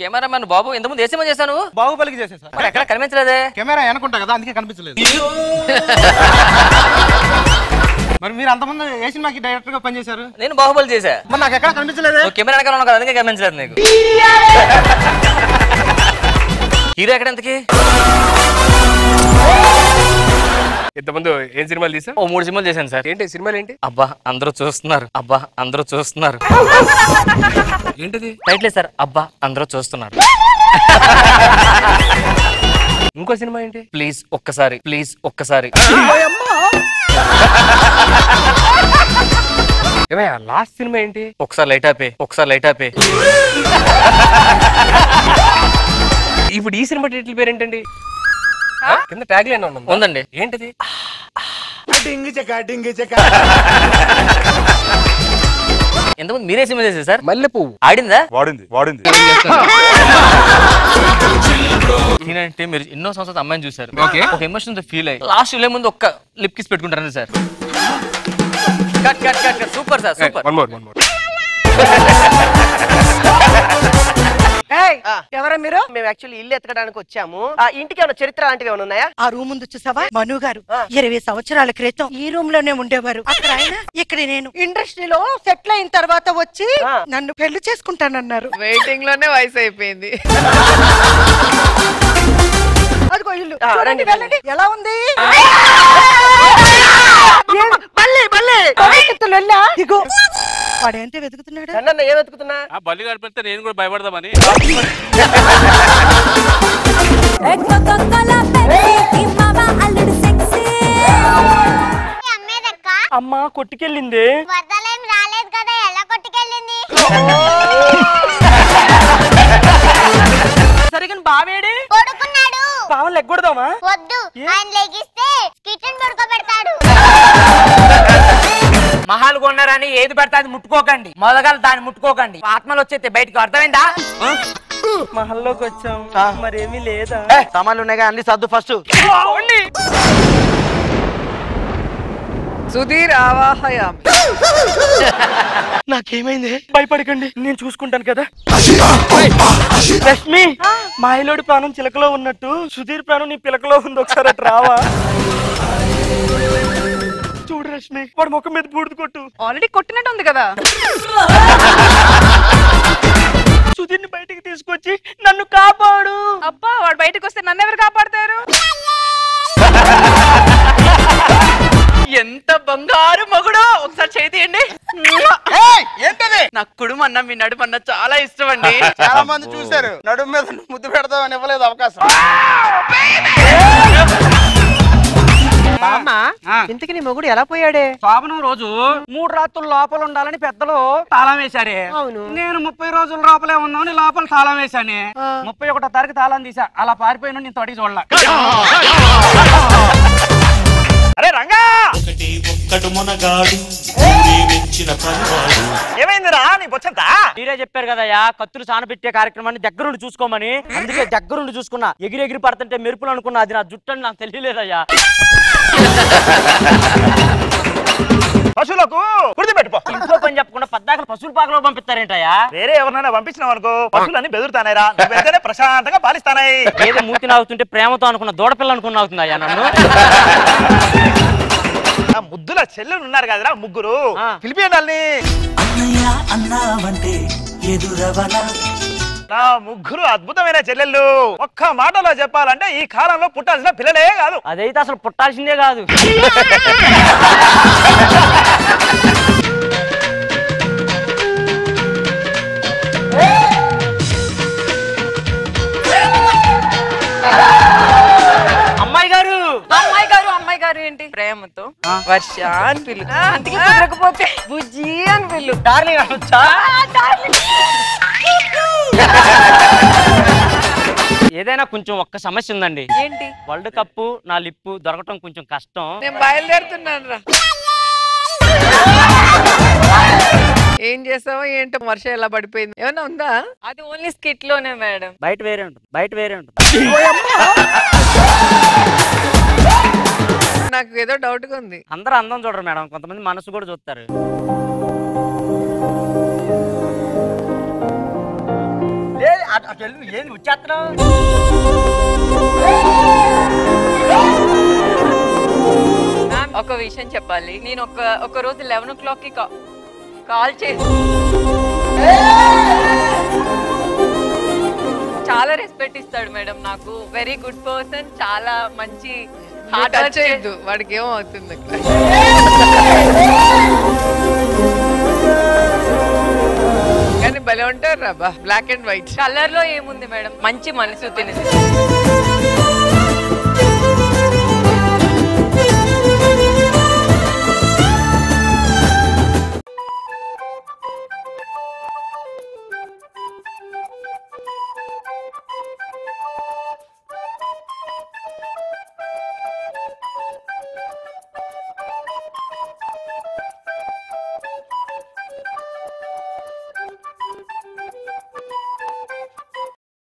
Cameraman బాబు ఇంతకుముందు ఏ cinema చేశాను బాహుబలికి చేసే సార్ మరి ఎక్కడ కనిపించలేదే కెమెరా అనుకుంటా కదా అందుకే కనిపించలేదు మరి మీరు అంతమంది ఏ సినిమాకి డైరెక్టర్ గా పనిచేశారు నేను బాహుబలి చేశా మరి నాకు ఎక్కడ కనిపించలేదే నువ్వు కెమెరా వెనకాల ఉన్నావు కదా అందుకే గమనించలేదు నీకు హీరో ఎక్కడ ఎంతకి ఇంతకుముందు ఏం సినిమాలు తీసా ఓ మూడు సినిమాలు చేశాను సార్ ఏంటి సినిమాలు ఏంటి అబ్బా అందరూ చూస్తున్నారు అబ్బా అందరూ చూస్తున్నారు ఏంటిది టైటిల్ సార్ అబ్బా అందరూ చూస్తున్నారు ఇంకో సినిమా ఏంటి ప్లీజ్ ఒక్కసారి ప్లీజ్ ఒక్కసారి ఏమయ్యా లాస్ట్ సినిమా ఏంటి ఒకసారి లైట్ ఆపే ఒకసారి లైట్ ఆపే ఇప్పుడు ఈ సినిమా టైటిల్ పేరు ఏంటండి కింద ట్యాగ్ లైన్ ఉన్నది ఉందండి ఏంటిది ఎంతమంది మీరే సినిమా చేశారు సార్ మల్లె పువ్వు ఆడిందా వాడింది వాడింది నేనంటే మీరు ఎన్నో సంవత్సరాలు అమ్మాయిని చూసారు Okay. ఒక ఎమోషన్ తో ఫీల్ అయ్యి లాస్ట్ వెళ్ళే ముందు ఒక్క లిప్ కిస్ పెట్టుకుంటారండి sir cut cut cut cut super sir super one more one more ఎవరా మీరు మేము యాక్చువల్లీ ఇల్లు ఎతకడానికి వచ్చాము ఆ ఇంటికి ఏమైనా చరిత్ర లాంటివి ఏమైనా ఉన్నాయా ఆ రూమ్ ముందు చూసావా మను గారు ఇరవై సంవత్సరాల క్రితం ఈ రూమ్ లోనే ఉండేవారు అక్కడ ఆయన ఇక్కడ నేను ఇండస్ట్రీలో సెటిల్ అయిన తర్వాత వచ్చి ఆ. నన్ను పెళ్లి చేసుకుంటానన్నారు వెయిటింగ్ లోనే వయసు అయిపోయింది అదిగో ఇల్లు ఆ, చూడండి రండి, వెళ్ళండి ఎలా ఉంది ఏం- బల్లి బల్లి పరిగెత్తులు వెళ్ళా? ఇగో వాడేంటి వెతుకుతున్నాడు అన్న ఏం వెతుకుతున్నా ఆ బల్లి కనిపిస్తే నేను కూడా భయపడదామని అమ్మా కొట్టుకెళ్ళింది వరదలేం రాలేదు కదా ఎలా కొట్టుకెళ్ళింది సరిగ్గా బావేడి కొడుకున్నాడు పావన్ లెగ్గొడదామా వద్దు ఆయన లెగిస్తే కిచెన్ పడుకోబెడతాడు మహాలు కొన్నారని ఏది పడితే అది ముట్టుకోకండి మొదగలు దాన్ని ముట్టుకోకండి ఆత్మలు వచ్చేస్తే బయటికి అర్థమైందా మహల్లోకి వచ్చాం మరేమీ లేదా సామాన్లు ఉన్నాయి అన్ని సర్దు ఫస్ట్ సుధీర్ ఆవాహయామి నాకేమైంది భయపడకండి నేను చూసుకుంటాను కదా లక్ష్మి మాయలోడి ప్రాణం చిలకలో ఉన్నట్టు సుధీర్ ప్రాణం నీ పిలకలో ఉంది ఒకసారి అటు రావా చూడు రష్మి వాడు ముఖం మీద బూడిద కొట్టు ఆల్రెడీ కొట్టినట్టు ఉంది కదా సుధీర్ని బయటికి తీసుకొచ్చి నన్ను కాపాడు అబ్బా వాడు బయటకు వస్తే నన్ను ఎవరు కాపాడతారు ఎంత బంగారు మగుడో ఒకసారి చేతియండి ఏంటది నాకు కుడుమన్న మీ నడుమన్న చాలా ఇష్టం అండి చాలా మంది చూశారు నడుము మీద ముద్దు పెడదామని ఇవ్వలేదు అవకాశం బామ్మ ఇంతకి నీ మొగుడు ఎలా పోయాడే శోభనం రోజు మూడు రాత్రులు లోపల ఉండాలని పెద్దలు తాళం వేశారే అవును నేను ముప్పై రోజుల లోపలే ఉన్నామని లోపల తాళం వేశాను ముప్పై ఒకటో తారీఖు తాళం తీసా అలా పారిపోయిన నేను తొడిగి చూడలే అరే రంగా ఒక్కడు మునగాడు ఊరే మెచ్చిన పనివాడు ఏమైందిరా నీ బొచ్చంతా మీరే చెప్పారు కదయ్యా కత్తులు సానబెట్టే కార్యక్రమాన్ని దగ్గరుండి చూసుకోమని అందుకే దగ్గరుండి చూసుకున్నా ఎగిరి ఎగిరి పడుతుంటే మెరుపులు అనుకున్నా అది నా జుట్టు అని నాకు తెలియలేదయ్యా పశువులకు కుడిది పెట్టుకో ఇంట్లో పని చెప్పకుండా పద్దాకలు పశువుల పాకలో పంపిస్తారేంటయ్యా వేరే ఎవరినైనా పంపించినావు అనుకో పశువులన్నీ బెదురుతానేరా నువ్వైతేనే ప్రశాంతంగా పాలిస్తానాయి ఏదో మూతి నాగుతుంటే ప్రేమతో అనుకున్న దూడపిల్ల అనుకున్న అవుతుందయ్యా నన్ను ఆ ముద్దుల చెల్లెలు ఉన్నారు కదరా ముగ్గురు ఆ. పిలిపియండి అన్నయ్య అన్నావంటే ఎదురవనా నా ముగ్గురు అద్భుతమైన చెల్లెళ్ళు ఒక్క మాటలో చెప్పాలంటే ఈ కాలంలో పుట్టాల్సిన పిల్లలే కాదు అదైతే అసలు పుట్టాల్సిందే కాదు అమ్మాయి గారు అమ్మాయి గారు అమ్మాయి గారు ఏంటి ప్రేమతో వర్ష అని పిల్లు అందుకే కుదరకపోతే బుజ్జి అని పిల్లు డార్లింగ్ అనొచ్చా ఏదైనా కొంచెం ఒక్క సమస్య ఉందండి ఏంటి వరల్డ్ కప్ నా లిప్పు దొరకటం కొంచెం కష్టం నేను బయలుదేరుతున్నాను రా ఏం చేసావో ఏంటో వర్షం ఎలా పడిపోయింది ఏమన్నా ఉందా అది ఓన్లీ స్కిట్ లోనే మేడం బయట వేరే ఉంటుంది బయట వేరే ఉంటుంది నాకు ఏదో డౌట్ గా ఉంది అందరూ అందం చూడరు మేడం కొంతమంది మనసు కూడా చూస్తారు లేదు అటు వెళ్ళు, ఏంది వచ్చేస్తున్నావు మ్యామ్ ఒక విషయం చెప్పాలి నేను ఒక ఒక రోజు లెవెన్ ఓ క్లాక్ కి కాల్ చేసి చాలా రెస్పెక్ట్ ఇస్తాడు మేడం నాకు వెరీ గుడ్ పర్సన్ చాలా మంచి హార్ట్ చేయొద్దు వాడికి ఏమో అవుతుంది కానీ భలే ఉంటారు రా బ్లాక్ అండ్ వైట్ కలర్ లో ఏముంది మేడం మంచి మనసు తినేది